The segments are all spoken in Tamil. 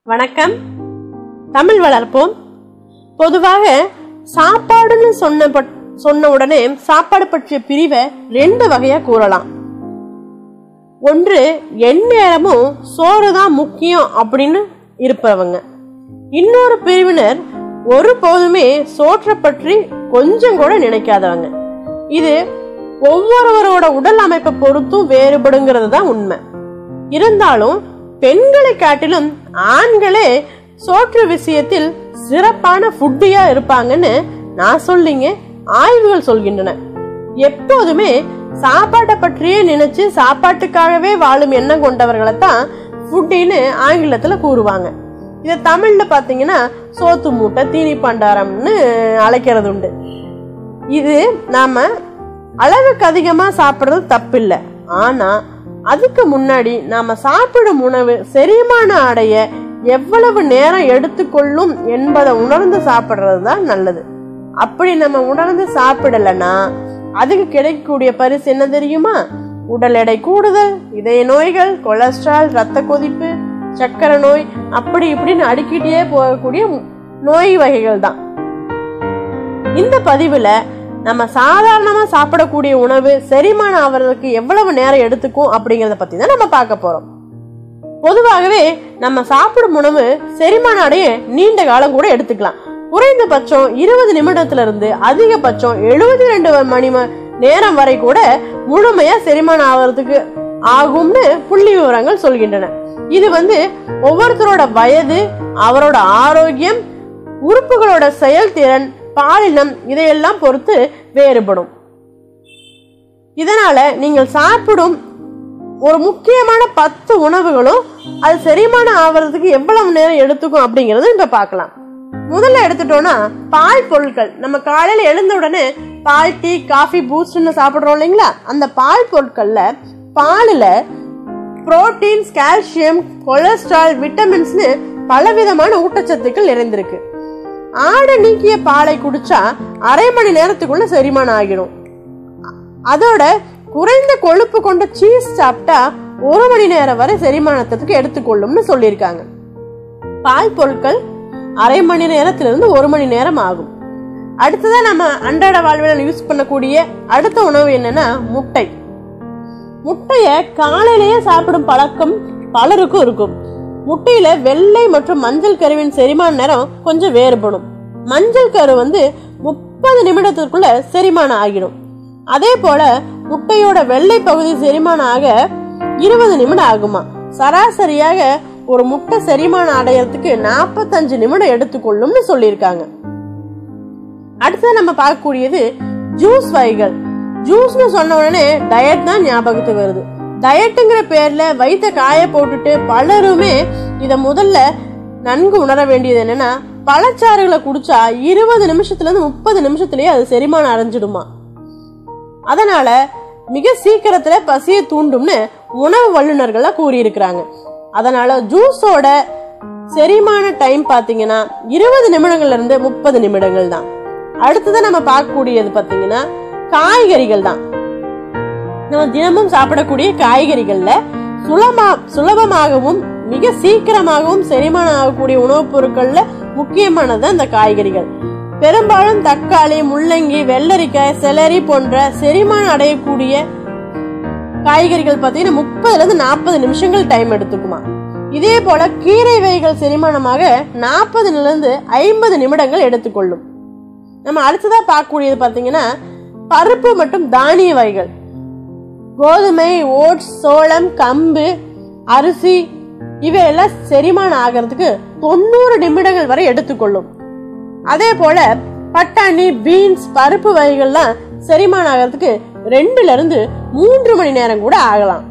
வணக்கம் தமிழ் வளர்ப்போம் பொதுவாக சாப்பாடுன்னு சொன்ன பட்- சொன்ன உடனே சாப்பாடு பற்றிய பிரிவை ரெண்டு வகையா கூறலாம் ஒன்று எந்நேரமும் சோறு தான் முக்கியம் அப்படின்னு இருப்பவங்க இன்னொரு பிரிவினர் ஒருபோதுமே சோற்றை பற்றி கொஞ்சம் கூட நினைக்காதவங்க இது ஒவ்வொருவரோட உடல் அமைப்பை பொறுத்தும் வேறுபடுங்கிறது தான் உண்மை இருந்தாலும் பெண்களை காட்டிலும் ஆண்களே சோற்று விஷயத்தில் சிறப்பான ஃபுட்டியா இருப்பாங்கன்னு நான் சொல்லிங்க ஆய்வுகள் சொல்கின்றன எப்போதுமே சாப்பாட்டை பற்றியே நினைச்சு சாப்பாட்டுக்காகவே வாழும் எண்ணம் கொண்டவர்களை தான் ஃபுட்டின்னு ஆங்கிலத்துல கூறுவாங்க இதை தமிழ்ல பாத்தீங்கன்னா சோத்து மூட்டை தீனி பண்டாரம்னு அழைக்கிறது உண்டு இது நாம அளவுக்கு அதிகமா சாப்பிடுறது தப்பில்லை ஆனா அதுக்கு முன்னாடி நாம சாப்பிடும் உணவு செரிமானம் அடைய எவ்வளவு நேரம் எடுத்துக்கொள்ளும் என்பதை உணர்ந்து சாப்பிடுறது தான் நல்லது அப்படி நம்ம உணர்ந்து சாப்பிடலன்னா அதுக்கு கிடைக்கக்கூடிய பரிசு என்ன தெரியுமா உடல் எடை கூடுதல் இதய நோய்கள் கொலஸ்ட்ரால் ரத்த கொதிப்பு சக்கரை நோய் அப்படி இப்படின்னு அடுக்கிட்டே போகக்கூடிய நோய் வகைகள் தான் இந்த பதிவுல நம்ம சாதாரணமா சாப்பிடக்கூடிய உணவு செரிமானம் ஆவறதுக்கு எவ்வளவு நேரம் எடுத்துக்கும் அப்படிங்கறத பத்தி தான் நம்ம பார்க்க போறோம் பொதுவாகவே நம்ம சாப்பிடும் உணவு செரிமானம் அடைய நீண்ட காலம் கூட எடுத்துக்கலாம் குறைந்தபட்சம் இருபது நிமிடத்துல இருந்து அதிகபட்சம் எழுபத்தி ரெண்டு மணி ம- நேரம் வரை கூட முழுமையா செரிமானம் ஆவறதுக்கு ஆகும்னு புள்ளி விவரங்கள் சொல்கின்றன இது வந்து ஒவ்வொருத்தரோட வயது அவரோட ஆரோக்கியம் உறுப்புகளோட செயல்திறன் பாலினம் இதையெல்லாம் பொறுத்து வேறுபடும் இதனால நீங்கள் சாப்பிடும் ஒரு முக்கியமான பத்து உணவுகளும் அது செரிமானம் ஆவறதுக்கு எவ்வளவு நேரம் எடுத்துக்கும் அப்படிங்கறது இப்ப பார்க்கலாம் முதல்ல எடுத்துட்டோம்னா பால் பொருட்கள் நம்ம காலையில எழுந்த உடனே பால் டீ காஃபி பூஸ்ட்னு சாப்பிடுறோம் இல்லைங்களா அந்த பால் பொருட்கள்ல பாலில் புரோட்டீன்ஸ் கால்சியம் கொலஸ்ட்ரால் விட்டமின்ஸ்னு பலவிதமான ஊட்டச்சத்துக்கள் நிறைந்திருக்கு ஆடை நீக்கிய பாலை குடிச்சா அரை மணி நேரத்துக்குள்ள செரிமானம் ஆகிடும் அதோட குறைந்த கொழுப்பு கொண்ட சீஸ் சாப்பிட்டா ஒரு மணி நேரம் வரை செரிமானத்துக்கு எடுத்துக்கொள்ளும்னு சொல்லியிருக்காங்க பால் பொருட்கள் அரை மணி நேரத்திலிருந்து ஒரு மணி நேரம் ஆகும் அடுத்ததா நம்ம அன்றாட வாழ்வில் யூஸ் பண்ணக்கூடிய அடுத்த உணவு என்னன்னா முட்டை முட்டைய காலையிலேயே சாப்பிடும் பழக்கம் பலருக்கும் இருக்கும் முட்டையில வெள்ளை மற்றும் மஞ்சள் கருவின் செரிமான நேரம் கொஞ்சம் வேறுபடும் மஞ்சள் கரு வந்து முப்பது நிமிடத்திற்குள்ள செரிமானம் ஆகிடும் அதே போல முட்டையோட வெள்ளை பகுதி செரிமானம் ஆக இருபது நிமிடம் ஆகுமா சராசரியாக ஒரு முட்டை செரிமானம் அடையறதுக்கு நாற்பத்தஞ்சு நிமிடம் எடுத்துக்கொள்ளும்னு சொல்லியிருக்காங்க அடுத்தது நம்ம பார்க்கக்கூடியது ஜூஸ் வகைகள் ஜூஸ்னு சொன்ன உடனே டயட் தான் ஞாபகத்துக்கு வருது டயட்டுங்கிற பேர்ல வயித்த காய போட்டுட்டு பலருமே இத முதல்ல நன்கு உணர வேண்டியது என்னன்னா பழச்சாறுகளை குடிச்சா இருபது நிமிஷத்துல இருந்து முப்பது நிமிஷத்துலயே அது செரிமானம் அடைஞ்சிடுமா அதனால மிக சீக்கிரத்துல பசியை தூண்டும்னு உணவு வல்லுநர்கள்லாம் கூறியிருக்கிறாங்க அதனால ஜூஸோட செரிமான டைம் பாத்தீங்கன்னா இருபது நிமிடங்கள்ல இருந்து முப்பது நிமிடங்கள் தான் அடுத்தது நம்ம பார்க்கக்கூடியது பாத்தீங்கன்னா காய்கறிகள் தான் நம்ம தினமும் சாப்பிடக்கூடிய காய்கறிகள்ல சுலமா சுலபமாகவும் மிக சீக்கிரமாகவும் செரிமானம் ஆகக்கூடிய உணவுப் பொருட்கள்ல முக்கியமானது இந்த காய்கறிகள் பெரும்பாலும் தக்காளி முள்ளங்கி வெள்ளரிக்காய் செலரி போன்ற செரிமானம் அடையக்கூடிய காய்கறிகள் பார்த்தீங்கன்னா முப்பதுல இருந்து நாற்பது நிமிஷங்கள் டைம் எடுத்துக்குமா இதே போல கீரை வகைகள் செரிமானமாக நாற்பதுல இருந்து ஐம்பது நிமிடங்கள் எடுத்துக்கொள்ளும் நம்ம அடுத்ததா பார்க்கக்கூடியது பார்த்தீங்கன்னா பருப்பு மற்றும் தானிய வகைகள் கோதுமை ஓட்ஸ் சோளம் கம்பு அரிசி இவையெல்லாம் செரிமானம் ஆகிறதுக்கு தொண்ணூறு நிமிடங்கள் வரை எடுத்துக்கொள்ளும் அதே போல பட்டாணி பீன்ஸ் பருப்பு வகைகள்லாம் செரிமானம் ஆகிறதுக்கு ரெண்டுல இருந்து மூன்று மணி நேரம் கூட ஆகலாம்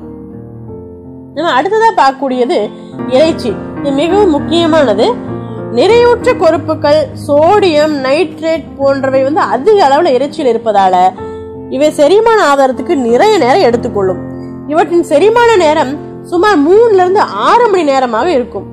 நம்ம அடுத்ததா பார்க்கக்கூடியது இறைச்சி இது மிகவும் முக்கியமானது நிறைவுற்ற கொழுப்புகள் சோடியம் நைட்ரேட் போன்றவை வந்து அதிக அளவுல இறைச்சியில் இருப்பதால இவை செரிமானம் ஆவறதுக்கு நிறைய நேரம் எடுத்துக்கொள்ளும் இவற்றின் செரிமான நேரம் சுமார் மூணுல இருந்து ஆறு மணி நேரமாக இருக்கும்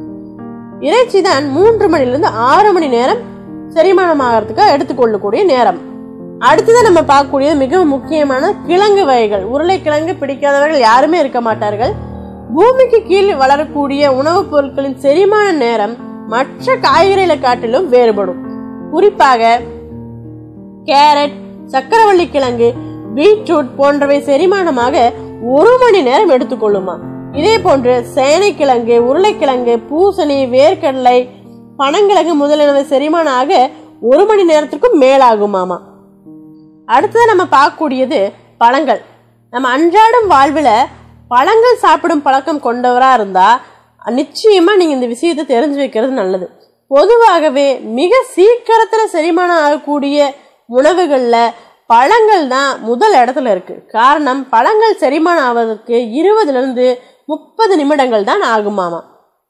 இறைச்சி தான் மூன்று மணில இருந்து ஆறு மணி நேரம் செரிமானம் ஆகிறதுக்கு எடுத்துக்கொள்ளக்கூடிய நேரம் அடுத்தது நம்ம பார்க்கக்கூடியது மிகவும் முக்கியமான கிழங்கு வகைகள் உருளைக்கிழங்கு பிடிக்காதவர்கள் யாருமே இருக்க மாட்டார்கள் பூமிக்கு கீழ் வளரக்கூடிய உணவுப் பொருட்களின் செரிமான நேரம் மற்ற காய்கறிகளை காட்டிலும் வேறுபடும் குறிப்பாக கேரட் சக்கரவள்ளி கிழங்கு பீட்ரூட் போன்றவை செரிமானமாக ஒரு மணி நேரம் எடுத்துக்கொள்ளுமா இதே போன்று சேனைக்கிழங்கு உருளைக்கிழங்கு பூசணி வேர்க்கடலை பனங்கிழங்கு முதலியவை செரிமானம் ஆக ஒரு மணி நேரத்திற்கும் மேலாகுமாமா அடுத்தது நம்ம பார்க்கக்கூடியது பழங்கள் நம்ம அன்றாடம் வாழ்வில் பழங்கள் சாப்பிடும் பழக்கம் கொண்டவரா இருந்தா நிச்சயமா நீங்க இந்த விஷயத்தை தெரிஞ்சு வைக்கிறது நல்லது பொதுவாகவே மிக சீக்கிரத்துல செரிமானம் ஆகக்கூடிய உணவுகள்ல பழங்கள் தான் முதல் இடத்துல இருக்கு காரணம் பழங்கள் செரிமானம் ஆவதற்கு இருபதுல இருந்து முப்பது நிமிடங்கள் தான் ஆகுமாமா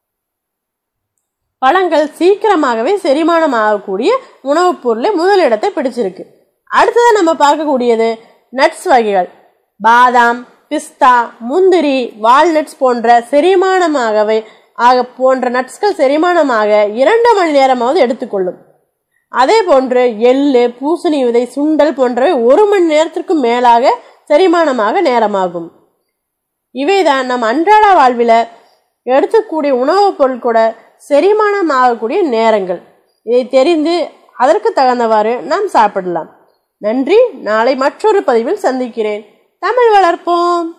பழங்கள் சீக்கிரமாகவே செரிமானம் ஆகக்கூடிய உணவுப் பொருளை முதலிடத்தை பிடிச்சிருக்கு அடுத்தது நம்ம பார்க்கக்கூடியது நட்ஸ் வகைகள் பாதாம் பிஸ்தா முந்திரி வால்நட்ஸ் போன்ற செரிமானமாகவே ஆக போன்ற நட்ஸ்கள் செரிமானமாக இரண்டு மணி நேரமாவது எடுத்துக்கொள்ளும் அதே போன்று எள்ளு பூசணி விதை சுண்டல் போன்றவை ஒரு மணி நேரத்திற்கு மேலாக செரிமானமாக நேரமாகும் இவைதான் நம் அன்றாட வாழ்வில் எடுத்துக்கூடிய உணவுப் பொருள் கூட செரிமானம் ஆகக்கூடிய நேரங்கள் இதை தெரிந்து அதற்கு தகுந்தவாறு நாம் சாப்பிடலாம் நன்றி நாளை மற்றொரு பதிவில் சந்திக்கிறேன் தமிழ் வளர்ப்போம்